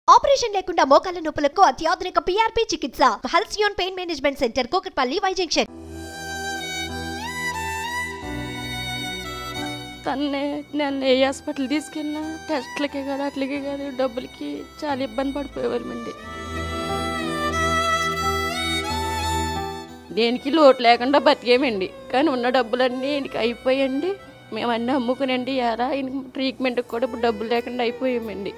Operation లేకుండా మోకాల నొప్పులకు అత్యాధునిక పీఆర్పీ చికిత్స Halcyon pain management centre Kukatpally Y junction తన్నే నన్ను ఏ హాస్పిటల్ తీసుకెళ్ళినా టెస్ట్లకే కాదు అట్లకే కాదు డబ్బులకి చాలా ఇబ్బంది పడిపోయేవాళ్ళమండి దేనికి లోటు లేకుండా బతికేమండి కానీ ఉన్న డబ్బులన్నీ ఇంటికి అయిపోయండి మేము అన్నీ అమ్ముకునండి ఎలా ఈయనకి ట్రీట్మెంట్కి కూడా ఇప్పుడు డబ్బులు లేకుండా అయిపోయామండి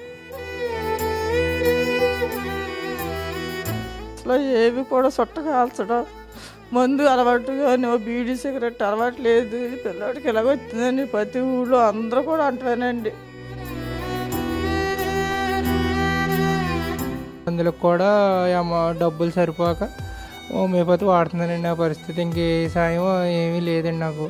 అసలు ఏవి కూడా చుట్ట కాల్చడం మందు అలవాటు కానీ బీడీ సిగరెట్ అలవాటు లేదు ఈ పిల్లాడికి ఎలాగ వచ్చిందని ప్రతి ఊళ్ళో అందరూ కూడా అంటానండి అందులో కూడా ఏమో డబ్బులు సరిపోక హోమియోపతి వాడుతున్నానండి ఆ పరిస్థితి ఇంకే సాయం ఏమీ లేదండి నాకు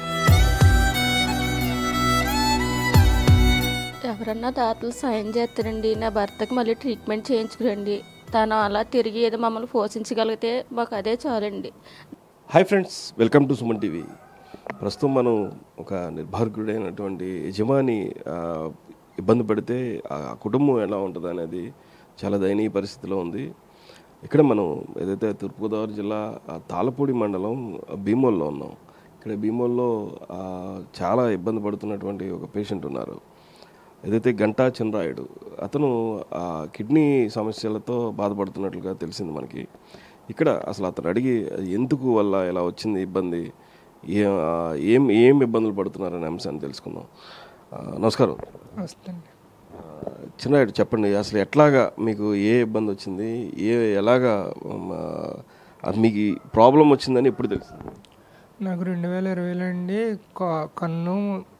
ఎవరన్నా దాతలు సాయం చేస్తారండి నా భర్తకి మళ్ళీ ట్రీట్మెంట్ చేయించుకురండి తను అలా తిరిగి ఏదో మమ్మల్ని పోషించగలిగితే మాకు అదే చాలండి hi friends welcome to Suman TV ప్రస్తుతం మనం ఒక నిర్భాగ్యుడైనటువంటి యజమాని ఆ, ఇబ్బంది పడితే ఆ కుటుంబం ఎలా ఉంటుంది అనేది చాలా దయనీయ పరిస్థితిలో ఉంది ఇక్కడ మనం ఏదైతే తూర్పుగోదావరి జిల్లా ఆ, తాళపూడి మండలం భీమోల్లో ఉన్నాం ఇక్కడ భీమోల్లో ఆ, చాలా ఇబ్బంది పడుతున్నటువంటి ఒక పేషెంట్ ఉన్నారు ఏదైతే గంటా చంద్రాయుడు అతను ఆ కిడ్నీ సమస్యలతో బాధపడుతున్నట్లుగా తెలిసింది మనకి ఇక్కడ అసలు అతను అడిగి ఎందుకు వల్ల ఇలా వచ్చింది ఇబ్బంది ఏ ఆ, ఏం ఏం ఇబ్బందులు పడుతున్నారనే అంశాన్ని తెలుసుకుందాం ఆ, నమస్కారం వస్తుంది ఆ, చిన్నాయుడు చెప్పండి అసలు ఎట్లాగా మీకు ఏ ఇబ్బంది వచ్చింది ఏ ఎలాగా ఉమ్, ఆ, అది మీకు ప్రాబ్లం వచ్చిందని ఎప్పుడు తెలిసింది నాకు రెండు వేల ఇరవైలో అండి క- కన్ను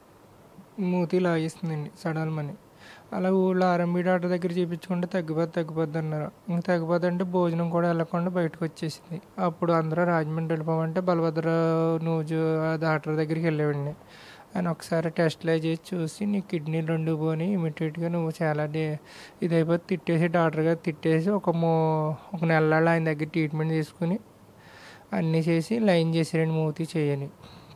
మూతి లాగిస్తుందండి సడల్మని అలా ఊళ్ళో ఆర్ఎంబి డాక్టర్ దగ్గర చూపించుకుంటే తగ్గిపోద్ది తగ్గిపోద్ది అన్నారు ఇంక తగ్గిపోద్ది అంటే భోజనం కూడా వెళ్ళకుండా బయటకు వచ్చేసింది అప్పుడు అందరూ రాజమండ్రి వెళ్ళిపోమంటే బలభద్ర నూజు ఆ డాక్టర్ దగ్గరికి వెళ్ళేవాడిని ఆయన ఒకసారి టెస్ట్లు చేసి చూసి నీ కిడ్నీ రెండు పోని ఇమీడియట్గా నువ్వు చాలా డే ఇదైపోతే తిట్టేసి డాక్టర్ గారు తిట్టేసి ఒక మో ఒక నెలల్లో ఆయన దగ్గర ట్రీట్మెంట్ తీసుకుని అన్నీ చేసి లైన్ చేసారండి మూతి చేయని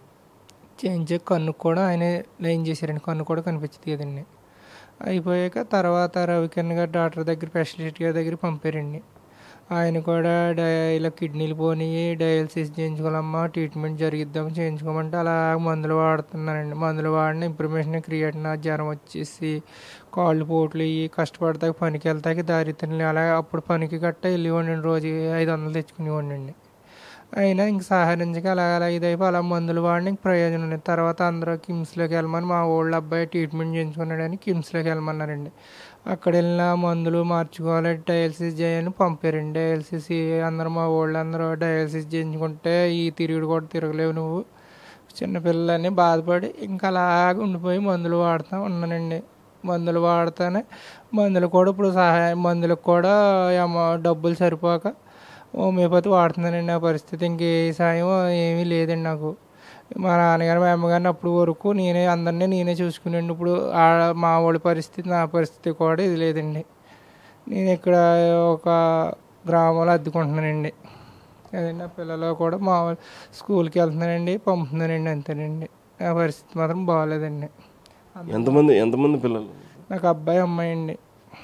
చేయించే కన్ను కూడా ఆయనే లైన్ చేశారండి కన్ను కూడా కనిపించదు కదండి అయిపోయాక తర్వాత రవికిరణ్ గారు డాక్టర్ దగ్గర స్పెషలిస్ట్ గారి దగ్గర పంపారండి ఆయన కూడా డై ఇలా కిడ్నీలు పోనివి డయాలసిస్ చేయించుకోవాలమ్మా ట్రీట్మెంట్ జరిగిద్దాం చేయించుకోమంటే అలా మందులు వాడుతున్నానండి మందులు వాడిన ఇంప్రమేషన్ క్రియేట్ నా జ్వరం వచ్చేసి కాళ్ళు పోట్లు ఇవి కష్టపడతాకి పనికి వెళ్తాకి దారి తిని అలా అప్పుడు పనికి గట్ట వెళ్ళి ఉండండి రోజు ఐదు వందలు తెచ్చుకుని ఉండండి అయినా ఇంక సహరించక అలా అలా ఇదైపోయి అలా మందులు వాడిని ఇంక ప్రయోజనం లేదు తర్వాత అందరూ కిమ్స్లోకి వెళ్ళమని మా ఓల్డ్ అబ్బాయి ట్రీట్మెంట్ చేయించుకున్నాడని కిమ్స్లోకి వెళ్ళమన్నారండి అక్కడ వెళ్ళిన మందులు మార్చుకోవాలి డయాలసిస్ చేయని పంపారండి డయాలసిస్ అందరూ మా ఓల్డ్ అందరూ డయాలసిస్ చేయించుకుంటే ఈ తిరుగుడు కూడా తిరగలేవు నువ్వు చిన్నపిల్లలని బాధపడి ఇంకా అలాగ ఉండిపోయి మందులు వాడుతూ ఉన్నానండి మందులు వాడుతానే మందులు కూడా ఇప్పుడు సహాయం మందులకు కూడా ఏమో డబ్బులు సరిపోక హోమియోపతి వాడుతున్నానండి ఆ పరిస్థితి ఇంకే సాయం ఏమీ లేదండి నాకు మా నాన్నగారు మా అమ్మగారిని అప్పుడు వరకు నేనే అందరినీ నేనే చూసుకునేండి ఇప్పుడు ఆ- మా వాళ్ళ పరిస్థితి నా పరిస్థితి కూడా ఇది లేదండి నేను ఇక్కడ ఒక గ్రామంలో అద్దెకుంటున్నానండి అదండి నా పిల్లలు కూడా మా వాళ్ళు స్కూల్కి వెళ్తున్నానండి పంపుతున్నానండి అంతేనండి నా పరిస్థితి మాత్రం బాగాలేదండి ఎంతమంది ఎంతమంది పిల్లలు నాకు అబ్బాయి అమ్మాయి అండి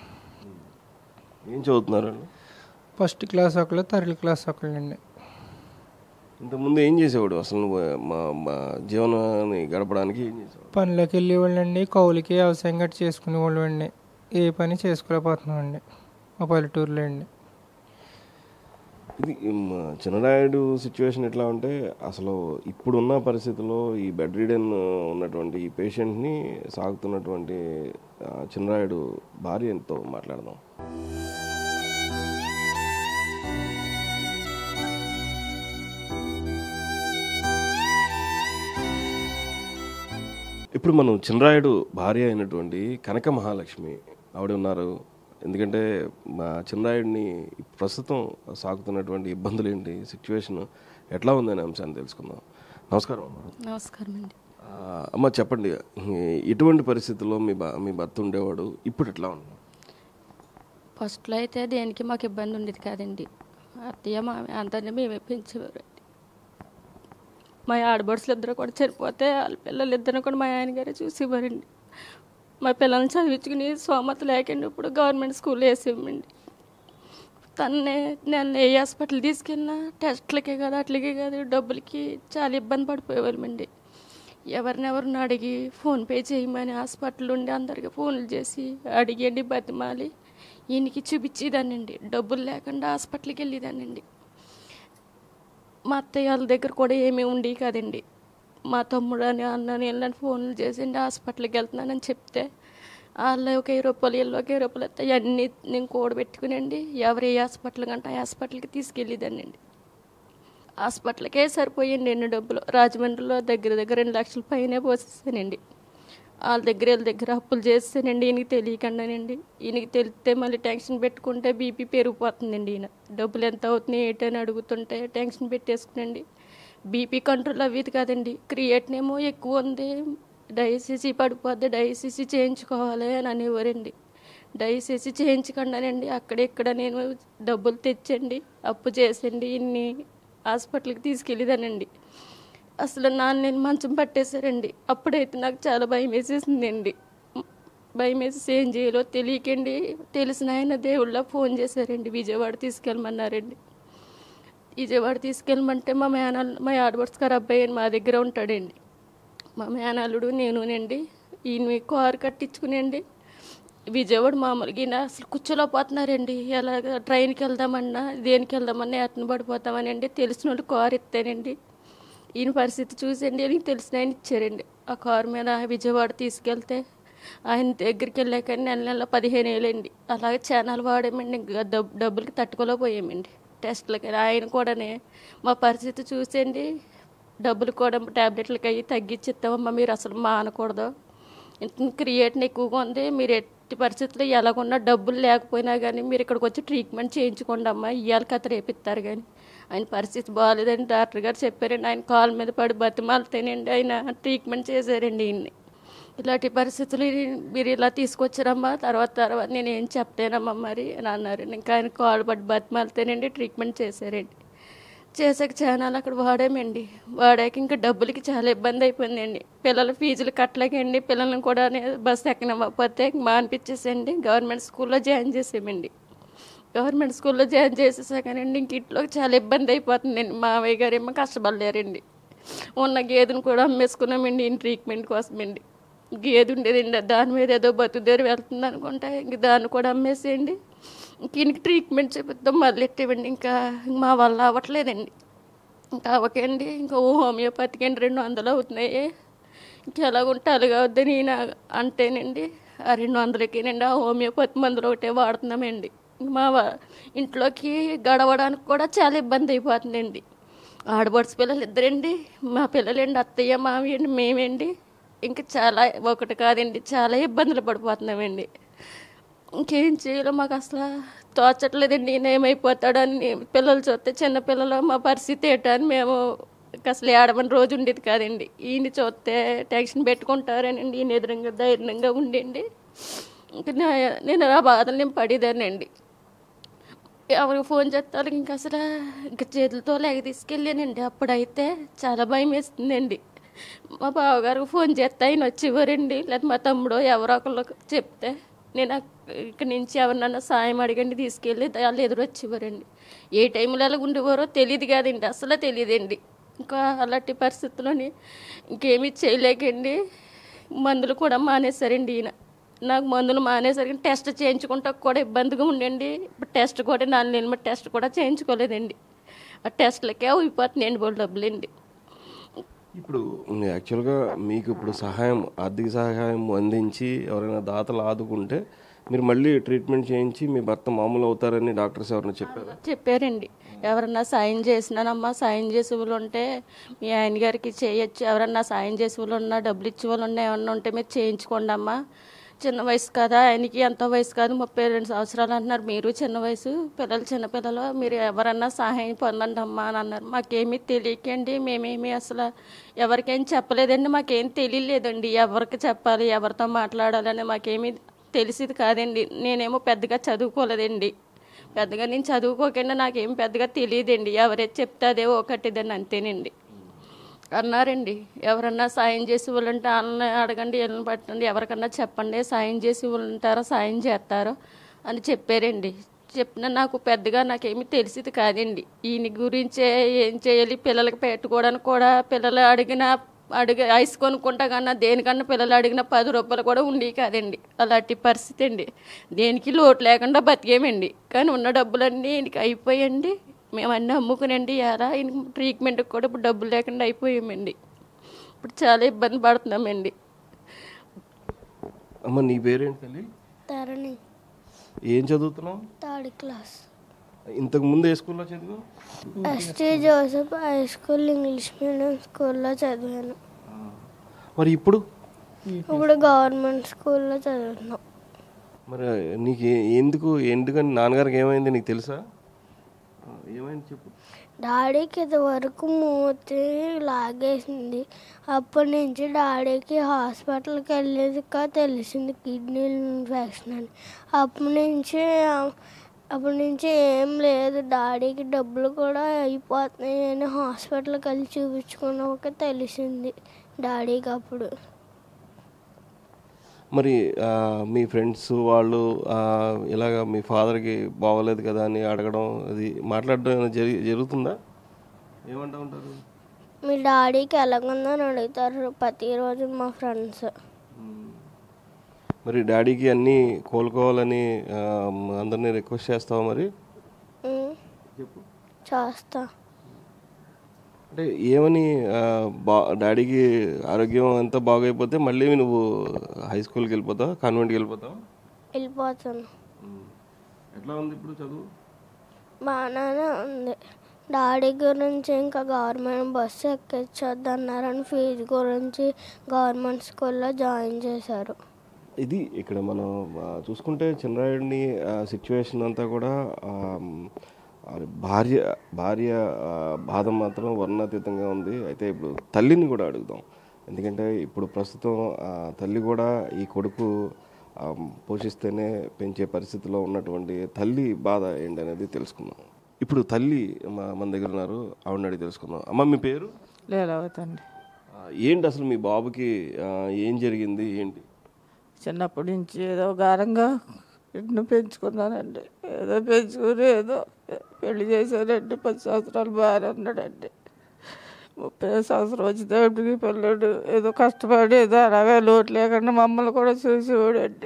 ఏం చదువుతున్నారు వాళ్ళు? ఫస్ట్ క్లాస్ ఒకళ్ళు థర్డ్ క్లాస్ ఒకళ్ళండి ఇంతకుముందు ఏం చేసేవాడు అసలు నువ్వు మా మా జీవనాన్ని గడపడానికి ఏం చేసేవాడు పనిలోకి వెళ్ళేవాళ్ళండి కౌలుకి వ్యవసాయం గట్రా చేసుకునేవాళ్ళు అండి ఏ పని చేసుకోలేకపోతున్నామండి మా పల్లెటూరులో అండి ఇది మా చిన్నరాయుడు సిచ్యువేషన్ ఎట్లా ఉంటే అసలు ఇప్పుడున్న పరిస్థితుల్లో ఈ బెడ్ రీడెన్ ఉన్నటువంటి ఈ పేషెంట్ని సాగుతున్నటువంటి ఆ, చిన్నరాయుడు భార్యతో మాట్లాడదాం ఇప్పుడు మనం చిన్నరాయుడు భార్య అయినటువంటి కనక మహాలక్ష్మి ఆవిడ ఉన్నారు ఎందుకంటే మా చిన్నరాయుడిని ప్రస్తుతం సాగుతున్నటువంటి ఇబ్బందులు ఏంటి సిచ్యువేషన్ ఎట్లా ఉందనే అంశాన్ని తెలుసుకుందాం నమస్కారం అమ్మ. నమస్కారం అండి ఆ, అమ్మ చెప్పండి ఎటువంటి పరిస్థితుల్లో మీ బా మీ భర్త ఉండేవాడు ఇప్పుడు ఎట్లా ఉంది ఫస్ట్లో అయితే దేనికి మాకు ఇబ్బంది ఉండేది కాదండి అత్తయ్య మా అందరినీ మేమే పెంచేవారండి మా ఆడబడుసులు ఇద్దరు కూడా చనిపోతే వాళ్ళ పిల్లలు ఇద్దరు కూడా మా ఆయన గారే చూసేవారండి మా పిల్లల్ని చదివించుకుని సోమత లేకండి ఇప్పుడు గవర్నమెంట్ స్కూల్ వేసామండి తన్నే నేను ఏ హాస్పిటల్ తీసుకెళ్ళినా టెస్ట్లకే కాదు అట్లకే కాదు డబ్బులకి చాలా ఇబ్బంది పడిపోయేవాళ్ళమండి ఎవరినెవరిని అడిగి ఫోన్పే చేయమని హాస్పిటల్ ఉండి అందరికి ఫోన్లు చేసి అడిగండి బతిమాలి ఈయనకి చూపించేదానండి డబ్బులు లేకుండా హాస్పిటల్కి వెళ్ళేదానండి మా అత్తయ్య వాళ్ళ దగ్గర కూడా ఏమీ ఉండి కదండి మా తమ్ముడు అని అన్న నేను ఫోన్లు చేసిండి హాస్పిటల్కి వెళ్తున్నానని చెప్తే వాళ్ళు ఒక వెయ్యి రూపాయలు వీళ్ళు ఒక వెయ్యి రూపాయలు వస్తాయి అన్నీ నేను కూడబెట్టుకునండి ఎవరు ఏ హాస్పిటల్ కంటే ఆ హాస్పిటల్కి తీసుకెళ్ళేదానండి హాస్పిటల్కే సరిపోయండి ఎన్ని డబ్బులు రాజమండ్రిలో దగ్గర దగ్గర రెండు లక్షల పైనే పోసేసానండి వాళ్ళ దగ్గర వీళ్ళ దగ్గర అప్పులు చేస్తానండి ఈయనకి తెలియకుండానండి ఈయనకి తెలిస్తే మళ్ళీ టెన్షన్ పెట్టుకుంటే బీపీ పెరిగిపోతుందండి ఈయన డబ్బులు ఎంత అవుతున్నాయి ఏంటని అడుగుతుంటే టెన్షన్ పెట్టేసుకునండి బీపీ కంట్రోల్ అవ్వేది కాదండి క్రియేట్నేమో ఎక్కువ ఉంది డైసీసీ పడిపోద్ది డైసీసీ చేయించుకోవాలి అని అనేవారండి దయచేసి చేయించకుండానండి అక్కడ ఇక్కడ నేను డబ్బులు తెచ్చండి అప్పు చేసండి ఇన్ని హాస్పిటల్కి తీసుకెళ్ళేదానండి అసలు నాన్న నేను మంచం పట్టేశారండి అప్పుడైతే నాకు చాలా భయం వేసేసిందండి భయం వేసేసి ఏం చేయాలో తెలియకండి తెలిసిన ఆయన దేవుళ్ళ ఫోన్ చేశారండి విజయవాడ తీసుకెళ్ళమన్నారండి విజయవాడ తీసుకెళ్ళమంటే మా మేనాలు మా ఆడబడుచు గారు అబ్బాయి అని మా దగ్గర ఉంటాడండి మా మేనల్లుడు నేనునండి ఈయన కారు కట్టించుకునండి విజయవాడ మామూలుగా ఈయన అసలు కూర్చోలేకపోతున్నారండి ఎలాగ ట్రైన్కి వెళ్దామన్నా దేనికి వెళ్దామన్నా ఎట్టన పడిపోతామని అండి తెలిసిన వాళ్ళు కారు ఎత్తానండి ఈయన పరిస్థితి చూసండి ఈయనకి తెలిసిన ఆయన ఇచ్చారండి ఆ కారు మీద విజయవాడ తీసుకెళ్తే ఆయన దగ్గరికి వెళ్ళాక నెల నెల పదిహేను వేలండి అలాగే ఛానల్ వాడామండి ఇంకా డబ్ డబ్బులకి తట్టుకోలేకపోయామండి టెస్ట్లకి ఆయన కూడానే మా పరిస్థితి చూసండి డబ్బులు కూడా ట్యాబ్లెట్లకి అయ్యి తగ్గించిస్తామమ్మా మీరు అసలు మానకూడదు ఇంత క్రియేటిన్ ఎక్కువగా ఉంది మీరు ఎట్టి పరిస్థితుల్లో ఎలాగున్నా డబ్బులు లేకపోయినా కానీ మీరు ఇక్కడికి వచ్చి ట్రీట్మెంట్ చేయించుకోండి అమ్మా ఇవాళ కథ రేపిస్తారు కానీ ఆయన పరిస్థితి బాగాలేదని డాక్టర్ గారు చెప్పారండి ఆయన కాలు మీద పడి బతిమాలితేనండి ఆయన ట్రీట్మెంట్ చేశారండి ఈయన్ని ఇలాంటి పరిస్థితులు మీరు ఇలా తీసుకొచ్చారమ్మా తర్వాత తర్వాత నేను ఏం చెప్తానమ్మా మరి అని అన్నారండి ఇంకా ఆయన కాలు పడి బతిమాలితేనండి ట్రీట్మెంట్ చేశారండి చేసాక చానాలు అక్కడ వాడామండి వాడాక ఇంకా డబ్బులకి చాలా ఇబ్బంది అయిపోయిందండి పిల్లల ఫీజులు కట్టలేకండి పిల్లల్ని కూడా బస్సు ఎక్కనకపోతే మానిపించేసండి గవర్నమెంట్ స్కూల్లో జాయిన్ చేసామండి గవర్నమెంట్ స్కూల్లో జాయిన్ చేసేసాకనండి ఇంక ఇంట్లో చాలా ఇబ్బంది అయిపోతుందండి మావయ్య గారు ఏమో కష్టపడలేరండి ఉన్న గేదెను కూడా అమ్మేసుకున్నామండి ఈయన ట్రీట్మెంట్ కోసమండి గేదె ఉండేదండి దాని మీద ఏదో బతుదేరు వెళ్తుంది అనుకుంటే ఇంక దాన్ని కూడా అమ్మేసేయండి ఇంక ఈయనకి ట్రీట్మెంట్ చేపిద్దాం మొదలెట్టేవండి ఇంకా మా వల్ల అవ్వట్లేదండి ఇంకా అవ్వకండి ఇంకా ఓ హోమియోపతికి అండి రెండు వందలు అవుతున్నాయి ఇంకా ఎలాగుంటే అలాగా వద్దని ఈయన అంటేనండి ఆ రెండు వందలకేనండి ఆ హోమియోపతి మందులు ఒకటే వాడుతున్నామండి మా వా- ఇంట్లోకి గడవడానికి కూడా చాలా ఇబ్బంది అయిపోతుందండి ఆడపడుచు పిల్లలు ఇద్దరండి మా పిల్లలండి అత్తయ్య మామయ్య అండి మేమేండి ఇంకా చాలా ఒకటి కాదండి చాలా ఇబ్బందులు పడిపోతున్నామండి ఇంకేం చేయాలో మాకు అసలు తోచట్లేదండి ఈయన ఏమైపోతాడని పిల్లలు చూస్తే చిన్న పిల్లలు మా పరిస్థితి ఏంటని మేము ఇంక అసలు ఏడమని రోజు ఉండేది కాదండి ఈయన చూస్తే టెన్షన్ పెట్టుకుంటారనండి ఈయన ఎదురుగా ధైర్యంగా ఉండండి ఇంక నా- నేను ఆ బాధలు నేను పడేదానండి ఎవరికి ఫోన్ చేస్తారు ఇంకా అసలు ఇంకా చేతులతో లేక తీసుకెళ్ళానండి అప్పుడైతే చాలా భయం వేస్తుందండి మా బావగారికి ఫోన్ చేస్తే ఆయన వచ్చేవారండి లేదా మా తమ్ముడు ఎవరో ఒకళ్ళు చెప్తే నేను ఇక్కడి నుంచి ఎవరినన్నా సాయం అడిగండి తీసుకెళ్ళి వాళ్ళు ఎదురు వచ్చేవారండి ఏ టైంలో ఎలా ఉండేవారో తెలియదు కాదండి అసలు తెలియదండి ఇంకా అలాంటి పరిస్థితుల్లోని ఇంకేమీ చేయలేకండి మందులు కూడా మానేశారండి ఈయన నాకు మందులు మానేసరికి టెస్ట్ చేయించుకుంటా కూడా ఇబ్బందిగా ఉండండి ఇప్పుడు టెస్ట్ కూడా నాలుగు నెలల టెస్ట్ కూడా చేయించుకోలేదండి ఆ టెస్ట్లకే అయిపోతున్నాయండి బోల్ డబ్బులండి ఇప్పుడు యాక్చువల్గా మీకు ఇప్పుడు సహాయం ఆర్థిక సహాయం అందించి ఎవరైనా దాతలు ఆదుకుంటే మీరు మళ్ళీ ట్రీట్మెంట్ చేయించి మీ భర్త మామూలు అవుతారని డాక్టర్స్ ఎవరైనా చెప్పారు చెప్పారండి ఎవరన్నా సాయం చేసినానమ్మా సాయం చేసే వాళ్ళు ఉంటే మీ ఆయన గారికి చేయొచ్చు ఎవరన్నా సాయం చేసే వాళ్ళు ఉన్నా డబ్బులు ఇచ్చే వాళ్ళు ఉన్నా ఏమన్నా ఉంటే మీరు చేయించుకోండి అమ్మా చిన్న వయసు కదా ఆయనకి ఎంత వయసు కాదు ముప్పై రెండు సంవత్సరాలు అంటున్నారు మీరు చిన్న వయసు పిల్లలు చిన్న పిల్లలు మీరు ఎవరన్నా సహాయం పొందండి అమ్మా అని అన్నారు మాకేమీ తెలియకండి మేమేమి అసలు ఎవరికేం చెప్పలేదండి మాకేం తెలియలేదండి ఎవరికి చెప్పాలి ఎవరితో మాట్లాడాలని మాకేమీ తెలిసేది కాదండి నేనేమో పెద్దగా చదువుకోలేదండి పెద్దగా నేను చదువుకోకుండా నాకేం పెద్దగా తెలియదండి ఎవరైతే చెప్తే అదే ఒకటిదని అంతేనండి అన్నారండి ఎవరన్నా సాయం చేసి వాళ్ళంటే వాళ్ళని అడగండి వీళ్ళని పట్టండి ఎవరికన్నా చెప్పండి సాయం చేసి వాళ్ళు ఉంటారో సాయం చేస్తారో అని చెప్పారండి చెప్పిన నాకు పెద్దగా నాకేమీ తెలిసేది కాదండి ఈయన గురించే ఏం చేయాలి పిల్లలకి పెట్టుకోవడానికి కూడా పిల్లలు అడిగిన అడిగి ఐస్ కొనుక్కుంటా కన్నా దేనికన్నా పిల్లలు అడిగిన పది రూపాయలు కూడా ఉండేవి కాదండి అలాంటి పరిస్థితి అండి దేనికి లోటు లేకుండా బతికేమండి కానీ ఉన్న డబ్బులన్నీ ఈయనకి అయిపోయండి మేము అన్నీ అమ్ముకునండి ఎలా ఈయనకి ట్రీట్మెంట్కి కూడా ఇప్పుడు డబ్బులు లేకుండా అయిపోయామండి ఇప్పుడు చాలా ఇబ్బంది పడుతున్నామండి అమ్మ నీ పేరేంటి తల్లి తరణి ఏం చదువుతున్నావు థర్డ్ క్లాస్ ఇంతకు ముందు ఏ స్కూల్లో చదువు ST Joseph high school English medium స్కూల్లో చదివాను మరి ఇప్పుడు ఇప్పుడు గవర్నమెంట్ స్కూల్లో చదువుతున్నాం మరి నీకు ఏ- ఎందుకు ఎందుకని నాన్నగారికి ఏమైంది నీకు తెలుసా ఆ, ఏమైంది చెప్పు డాడీకి ఇదివరకు మూతి లాగేసింది అప్పటి నుంచి డాడీకి హాస్పిటల్కి వెళ్ళేదికా తెలిసింది కిడ్నీ ఇన్ఫెక్షన్ అని అప్పటి నుంచి అప్పటి నుంచి ఏం లేదు డాడీకి డబ్బులు కూడా అయిపోతున్నాయి అని హాస్పిటల్కి వెళ్ళి చూపించుకున్నాక తెలిసింది డాడీకి అప్పుడు మరి ఆ, మీ ఫ్రెండ్స్ వాళ్ళు ఆ, ఇలాగ మీ ఫాదర్కి బాగోలేదు కదా అని అడగడం అది మాట్లాడడం ఏమైనా జరి జరుగుతుందా ఏమంటా ఉంటారు మీ డాడీకి ఎలాగుందని అడుగుతారు ప్రతిరోజు మా ఫ్రెండ్స్ మరి డాడీకి అన్నీ కోలుకోవాలని ఆ, అందరినీ రిక్వెస్ట్ చేస్తావా మరి చెప్పు చేస్తా అంటే ఏమని ఆ, బా డాడీకి ఆరోగ్యం అంతా బాగైపోతే మళ్ళీ నువ్వు హై స్కూల్కి వెళ్ళిపోతావు కాన్వెంట్కి వెళ్ళిపోతావు వెళ్ళిపోతాను ఎట్లా ఉంది ఇప్పుడు చదువు బాగానే ఉంది డాడీ గురించి ఇంకా గవర్నమెంట్ బస్సు ఎక్కించొద్దు అన్నారని ఫీజు గురించి గవర్నమెంట్ స్కూల్లో జాయిన్ చేశారు ఇది ఇక్కడ మనం ఆ, చూసుకుంటే చంద్రాయుడిని సిచ్యువేషన్ అంతా కూడా ఆ, ఆ, భార్య భార్య ఆ, బాధ మాత్రం వర్ణాతీతంగా ఉంది అయితే ఇప్పుడు తల్లిని కూడా అడుగుదాం ఎందుకంటే ఇప్పుడు ప్రస్తుతం ఆ, తల్లి కూడా ఈ కొడుకు ఆ, పోషిస్తేనే పెంచే పరిస్థితిలో ఉన్నటువంటి తల్లి బాధ ఏంటనేది తెలుసుకుందాం ఇప్పుడు తల్లి మా మన దగ్గర ఉన్నారు ఆవిడని అడిగి తెలుసుకుందాం అమ్మ మీ పేరు లేలవుతండి ఆ, ఏంటి అసలు మీ బాబుకి ఆ, ఏం జరిగింది ఏంటి చిన్నప్పటి నుంచి ఏదో గారంగా ఇడ్ను పెంచుకున్నానండి ఏదో పెంచుకుని ఏదో పెళ్లి చేశానండి పది సంవత్సరాలు బాగానే ఉన్నాడండి ముప్పై సంవత్సరం వచ్చేటప్పటికి పిల్లడు ఏదో కష్టపడి ఏదో అలాగే లోటు లేకుండా మమ్మల్ని కూడా చూసేవాడండి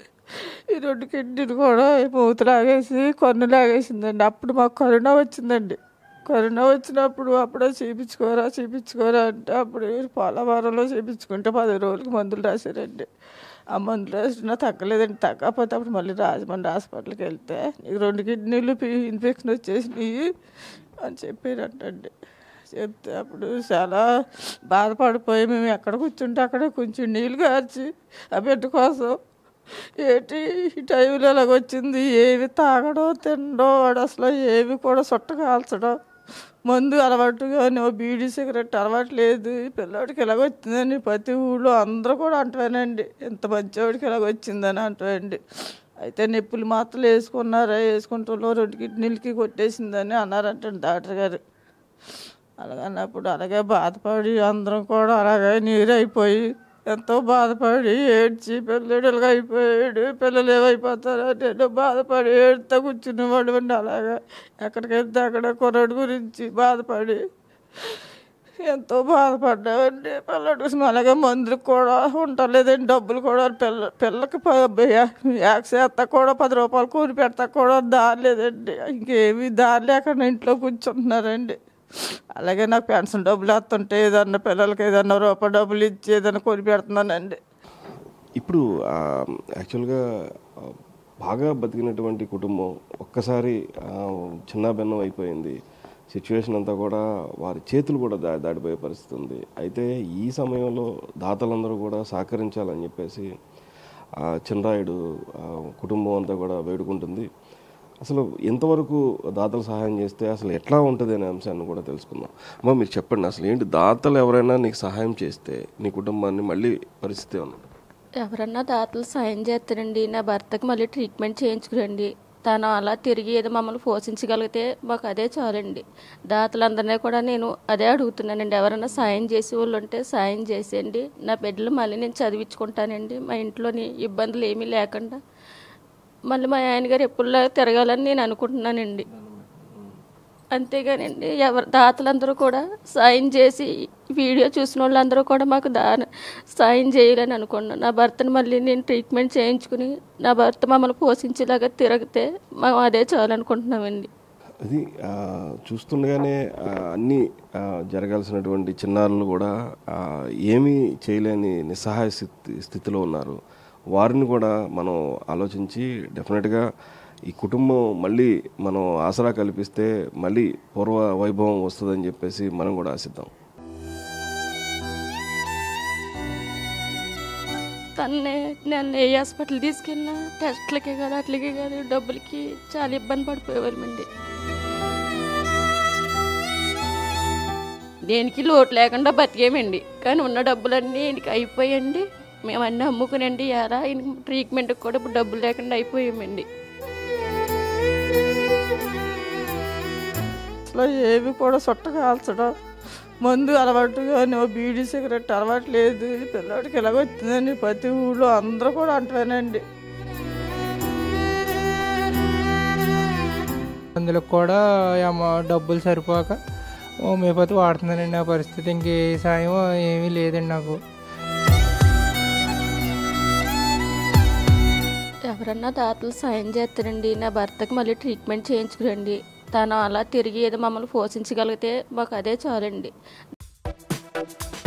ఈ రెండు కిడ్నీలు కూడా మూత లాగేసి కొన్ను లాగేసిందండి అప్పుడు మాకు కరోనా వచ్చిందండి కరోనా వచ్చినప్పుడు అప్పుడే చూపించుకోరా చూపించుకోరా అంటే అప్పుడు పోలవరంలో చూపించుకుంటే పది రోజులకి మందులు రాశారండి ఆ మందులు రాసినా తగ్గలేదండి తగ్గకపోతే అప్పుడు మళ్ళీ రాజమండ్రి హాస్పిటల్కి వెళ్తే నీకు రెండు కిడ్నీలు పి- ఇన్ఫెక్షన్ వచ్చేసినాయి అని చెప్పారంటండి చెప్తే అప్పుడు చాలా బాధపడిపోయి మేము ఎక్కడ కూర్చుంటే అక్కడ కొంచెం నీళ్ళు కార్చి ఆ బిడ్డ కోసం ఏంటి ఈ టైంలో ఇలాగొచ్చింది ఏవి తాగడో తినడో వాడు అసలు ఏవి కూడా సొట్ట కాల్చడం మందు అలవాటు కానీ బీడీ సిగరెట్ అలవాటు లేదు ఈ పిల్లోడికి ఇలాగొచ్చిందని ప్రతి ఊళ్ళో అందరూ కూడా అంటానండి ఇంత మంచివాడికి ఇలాగొచ్చిందని అంటానండి అయితే నొప్పులు మాత్రలు వేసుకున్నారా వేసుకుంటున్నారు రెండు కిడ్నీలకి కొట్టేసిందని అన్నారంటండి డాక్టర్ గారు అలాగన్నప్పుడు అలాగే బాధపడి అందరం కూడా అలాగే నీరు అయిపోయి ఎంతో బాధపడి ఏడ్చి పిల్లడులుగా అయిపోయాడు పిల్లలు ఏమైపోతారో నేను బాధపడి ఏడుతా కూర్చునేవాడు అండి అలాగా ఎక్కడికి వెళ్తే అక్కడ కుర్రాడు గురించి బాధపడి ఎంతో బాధపడ్డామండి పిల్లడు అలాగే మందులకు కూడా ఉండలేదండి డబ్బులు కూడా పిల్ల పిల్లకి యాక్సేస్తా కూడా పది రూపాయలు కూలి పెడతా కూడా దారి లేదండి ఇంకేమి దారి లేకుండా ఇంట్లో కూర్చుంటున్నారండి అలాగే నాకు పెన్షన్ డబ్బులు వస్తుంటే ఏదన్నా పిల్లలకి ఏదన్నా రూపాయి డబ్బులు ఇచ్చి ఏదన్నా కొని పెడుతున్నానండి ఇప్పుడు ఆ, యాక్చువల్గా ఆ, బాగా బతికినటువంటి కుటుంబం ఒక్కసారి ఆ, చిన్నాభిన్నం అయిపోయింది సిచ్యువేషన్ అంతా కూడా వారి చేతులు కూడా దా దాడిపోయే పరిస్థితి ఉంది అయితే ఈ సమయంలో దాతలందరూ కూడా సహకరించాలని చెప్పేసి ఆ, చిన్నరాయుడు ఆ, కుటుంబం అంతా కూడా వేడుకుంటుంది అసలు ఎంతవరకు దాతలు సహాయం చేస్తే అసలు ఎట్లా ఉంటుంది అనే అంశాన్ని కూడా తెలుసుకుందాం అమ్మ మీరు చెప్పండి అసలు ఏంటి దాతలు ఎవరైనా నీకు సహాయం చేస్తే నీ కుటుంబాన్ని మళ్ళీ పరిస్థితి ఉంది ఎవరన్నా దాతలు సాయం చేస్తారండి నా భర్తకి మళ్ళీ ట్రీట్మెంట్ చేయించుకురండి తను అలా తిరిగి ఏదో మమ్మల్ని పోషించగలిగితే మాకు అదే చాలండి దాతలందరినీ కూడా నేను అదే అడుగుతున్నానండి ఎవరైనా సాయం చేసే వాళ్ళు ఉంటే సాయం చేసేయండి నా బిడ్డలు మళ్ళీ నేను చదివించుకుంటానండి మా ఇంట్లోని ఇబ్బందులు ఏమీ లేకుండా మళ్ళీ మా ఆయన గారు ఎప్పుడులాగా తిరగాలని నేను అనుకుంటున్నానండి అంతేగానండి ఎవరు దాతలందరూ కూడా సాయం చేసి వీడియో చూసిన వాళ్ళందరూ కూడా మాకు దా సాయం చేయాలని అనుకున్నాను నా భర్తను మళ్ళీ నేను ట్రీట్మెంట్ చేయించుకుని నా భర్త మమ్మల్ని పోషించేలాగా తిరిగితే మేము అదే చాలనుకుంటున్నామండి అది ఆ, చూస్తుండగానే ఆ, అన్నీ ఆ, జరగాల్సినటువంటి చిన్నారులు కూడా ఆ, ఏమీ చేయలేని నిస్సహాయ స్థితి స్థితిలో ఉన్నారు వారిని కూడా మనం ఆలోచించి డెఫినెట్గా ఈ కుటుంబం మళ్ళీ మనం ఆసరా కల్పిస్తే మళ్ళీ పూర్వ వైభవం వస్తుందని చెప్పేసి మనం కూడా ఆశిద్దాం తన్నే నేను ఏ హాస్పిటల్ తీసుకెళ్ళినా టెస్ట్లకే కాదు అట్లకే కాదు డబ్బులకి చాలా ఇబ్బంది పడిపోయేవాళ్ళమండి దేనికి లోటు లేకుండా బతికేమండి కానీ ఉన్న డబ్బులన్నీ ఈయనకి అయిపోయండి మేము అన్నీ అమ్ముకునండి యారా ఈయనకి ట్రీట్మెంట్కి కూడా ఇప్పుడు డబ్బులు లేకుండా అయిపోయామండి అసలు ఏవి కూడా చుట్ట కాల్చడం మందు అలవాటు కానీ ఓ బీడీ సిగరెట్ అలవాటు లేదు ఈ పిల్లాడికి ఇలాగ వచ్చిందని ప్రతి ఊళ్ళో అందరూ కూడా అంటానండి అందులో కూడా ఏమో డబ్బులు సరిపోక హోమియోపతి వాడుతున్నానండి ఆ పరిస్థితి ఇంకే సాయం ఏమీ లేదండి నాకు ఎవరన్నా దాతలు సాయం చేస్తారండి నా భర్తకి మళ్ళీ ట్రీట్మెంట్ చేయించుకురండి తను అలా తిరిగి ఏదో మమ్మల్ని పోషించగలిగితే మాకు అదే చాలండి